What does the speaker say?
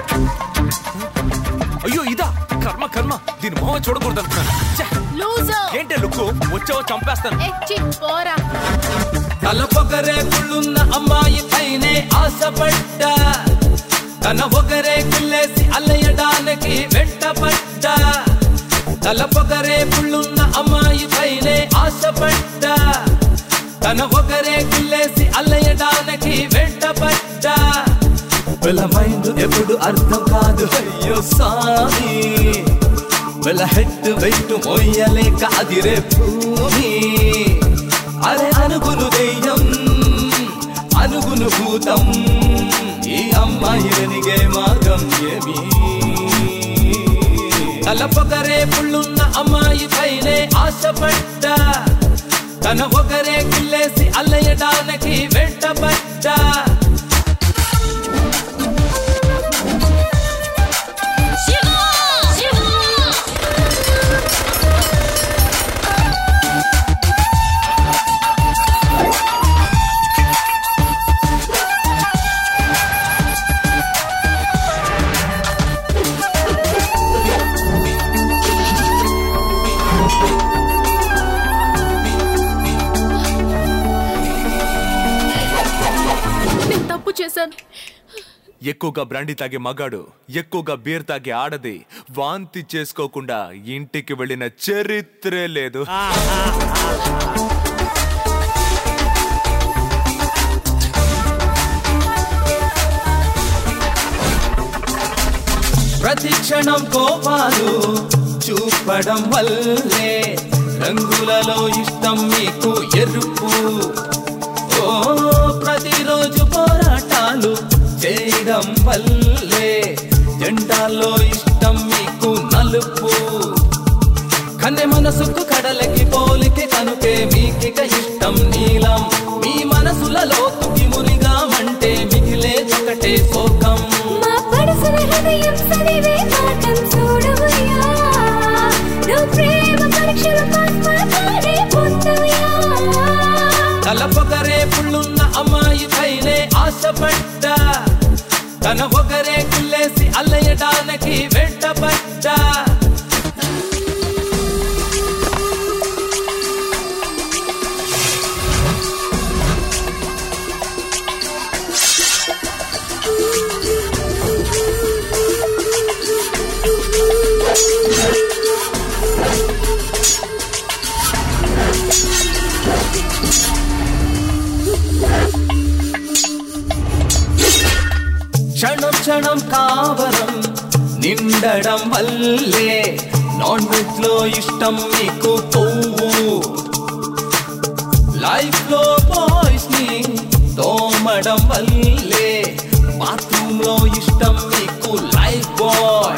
అయ్యో ఇదా కర్మ కర్మ దీని మొహం చూడకూడదు అనుకున్నాను ఛే, లూజర్ ఏంటే లుక్కు వచ్చావో చంపేస్తాను ఎచ్చి పోరా తల పొగరే కుళ్ళున్న అమ్మాయి పైనే ఆశపడ్డా తన ఒకరే కుళ్ళేసి అల్లయడానికి వెంటపడ్డా తల పొగరే కుళ్ళున్న అమ్మాయి పైనే ఆశపడ్డా తన ఒకరే కుళ్ళేసి అల్లయడానికి వెంటపడ్డా వీళ్ళ మైండ్ ఎప్పుడు అర్థం కాదు అయ్యో సామి వీళ్ళ హెడ్ వెయిట్ మోయలేక అదిరే భూమి అరే అనుగును దెయ్యం అనుగును భూతం ఈ అమ్మాయి వెనిగే మార్గం ఏమి తలపొగరే పుళ్ళున్న అమ్మాయి పైనే ఆశపడ్డా తన ఒకరే కిల్లేసి అల్లయడానికి వెంటపడ్డా శివ శివ నేను తప్పు చేశాను ఎక్కువగా బ్రాండీ తాగే మగాడు ఎక్కువగా బీర్ తాగే ఆడది వాంతి చేసుకోకుండా ఇంటికి వెళ్ళిన చరిత్రే లేదు ప్రతి క్షణం కోపాలు చూపడం వల్లే రంగులలో ఇష్టం మీకు ఎరుపు ఓ ప్రతిరోజు పోరాటాలు చేయడం వల్లే జెండాల్లో ఇష్టం మీకు నలుపు కన్నె మనసుకు కడలకి పోలికి కనుకే మీకిక ఇష్టం నీలం మీ మనసులలో తుకి మునిగామంటే మిగిలే ఒకటే శోకం మా పడసల హృదయం చదివే పాఠం చూడవయ్యా నువ్వు ప్రేమ పరీక్షలు పాడే పొందవయ్యా తలపొగరే పుళ్ళున్న అమ్మాయి పైనే ఆశపడ్డా తన ఒకరే కుళ్ళేసి అల్లయడానికి వెంటపడ్డా క్షణం క్షణం కావరం నిండడం వల్లే నాన్ వెజ్ లో ఇష్టం మీకు పువ్వు లైఫ్ లో బాయ్స్ ని తోమడం వల్లే బాత్రూమ్ లో ఇష్టం మీకు లైఫ్ బాయ్